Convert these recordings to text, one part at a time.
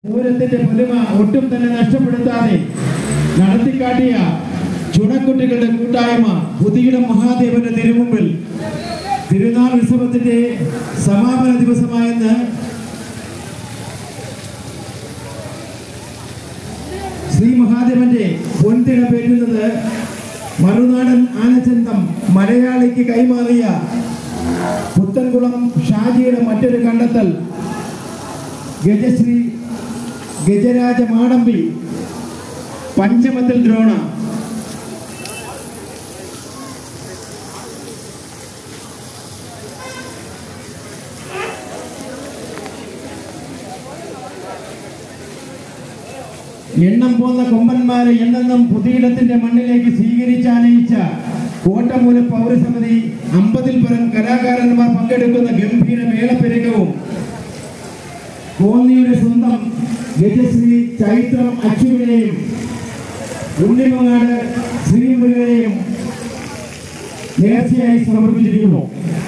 പൂരത്തിന്റെ പൊലിമ ഒട്ടും തന്നെ നഷ്ടപ്പെടുത്താതെ നടത്തിക്കാട്ടിയ ചുണക്കുട്ടികളുടെ കൂട്ടായ്മ പുതിയിടം മഹാദേവന്റെ തിരുമുമ്പിൽ തിരുനാൾ ഉത്സവത്തിന്റെ സമാപന ദിവസമായെന്ന് ശ്രീ മഹാദേവന്റെ പൊൻതിട പേറ്റുന്നത് മറുനാടൻ ആനച്ചന്തം മലയാളിക്ക് കൈമാറിയ പുത്തൻകുളം ഷാജിയുടെ മറ്റൊരു കണ്ടെത്തൽ ഗജശ്രീ ഗജരാജ മാടമ്പി പഞ്ചമത്തിൽ ദ്രോണ എണ്ണം പോന്ന കൊമ്പന്മാരെ എന്നെന്നും പുതിയിടത്തിന്റെ മണ്ണിലേക്ക് സ്വീകരിച്ചാനയിച്ച കോട്ടമൂല പൗരസമിതി അമ്പതിൽ പരം കലാകാരന്മാർ പങ്കെടുക്കുന്ന ഗംഭീര മേളപ്പെരുകവും കോന്നിയുടെ സ്വന്തം ഗജശ്രീ ചൈത്രം അച്ചുവിനെയും ഉണ്ണിമങ്ങാട് ശ്രീമുരുകനെയും നേർച്ചയായി സമർപ്പിച്ചിരിക്കുന്നു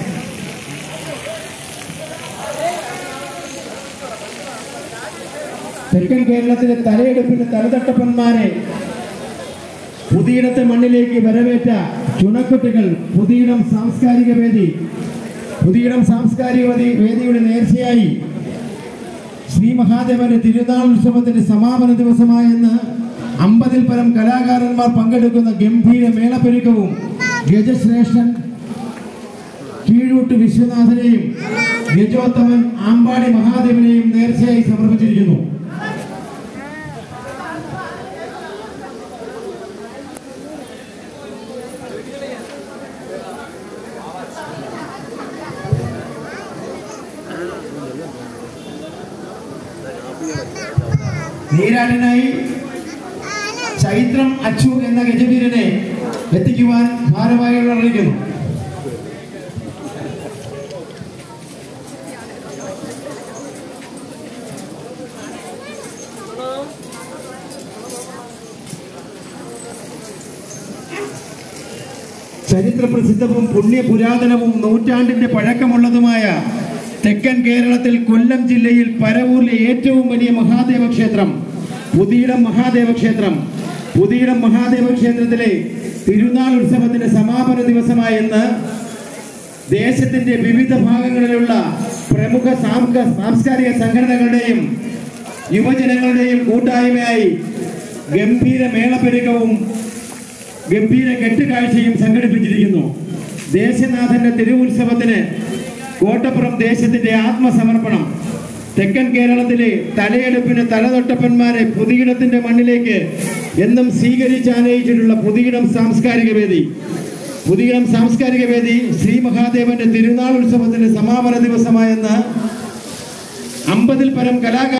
തെക്കൻ കേരളത്തിലെ തലയെടുപ്പിന്റെ തലതട്ടപ്പന്മാരെ പുതിയിടത്തെ മണ്ണിലേക്ക് വരവേറ്റ ചുണക്കുട്ടികൾ പുതിയിടം സാംസ്കാരിക വേദി പുതിയിടം സാംസ്കാരിക വേദി വേദിയുടെ നേർച്ചയായി ശ്രീ മഹാദേവന്റെ തിരുനാൾ ഉത്സവത്തിന്റെ സമാപന ദിവസമായെന്ന് അമ്പതിൽ പരം കലാകാരന്മാർ പങ്കെടുക്കുന്ന ഗംഭീര മേളപ്പെരുക്കവും ഗജശ്രേഷ്ഠൻ കീഴൂട്ട് വിശ്വനാഥനെയും ഗജോത്തമൻ ആമ്പാടി മഹാദേവനെയും നേർച്ചയായി സമർപ്പിച്ചിരിക്കുന്നു നീരാട്ടിനായി ചൈത്രം അച്ചു എന്ന ഗജവീരനെ എത്തിക്കുവാൻ ഭാരവാഹികൾ അറിയിക്കുന്നു ചരിത്ര പ്രസിദ്ധവും പുണ്യപുരാതനവും നൂറ്റാണ്ടിന്റെ പഴക്കമുള്ളതുമായ തെക്കൻ കേരളത്തിൽ കൊല്ലം ജില്ലയിൽ പരവൂരിലെ ഏറ്റവും വലിയ മഹാദേവ ക്ഷേത്രം പുതിയിടം മഹാദേവ ക്ഷേത്രം പുതിയിടം മഹാദേവ ക്ഷേത്രത്തിലെ തിരുനാൾ ഉത്സവത്തിന്റെ സമാപന ദിവസമായെന്ന് ദേശത്തിന്റെ വിവിധ ഭാഗങ്ങളിലുള്ള പ്രമുഖ സാംസ്ക സാംസ്കാരിക സംഘടനകളുടെയും യുവജനങ്ങളുടെയും കൂട്ടായ്മയായി ഗംഭീര മേളപ്പെരുക്കവും ഗംഭീര കെട്ടുകാഴ്ചയും സംഘടിപ്പിച്ചിരിക്കുന്നു ദേശനാഥന്റെ തിരുവുത്സവത്തിന് കോട്ടപ്പുറം ദേശത്തിന്റെ ആത്മസമർപ്പണം തെക്കൻ കേരളത്തിലെ തലയെടുപ്പിന് തലതൊട്ടപ്പന്മാരെ പുതിയിടത്തിന്റെ മണ്ണിലേക്ക് എന്നും സ്വീകരിച്ചാനയിച്ചിട്ടുള്ള പുതിയിടം സാംസ്കാരിക വേദി പുതിയിടം സാംസ്കാരിക വേദി ശ്രീ മഹാദേവന്റെ തിരുനാൾ ഉത്സവത്തിന്റെ സമാപന ദിവസമായെന്ന് അമ്പതിൽ പരം കലാകാര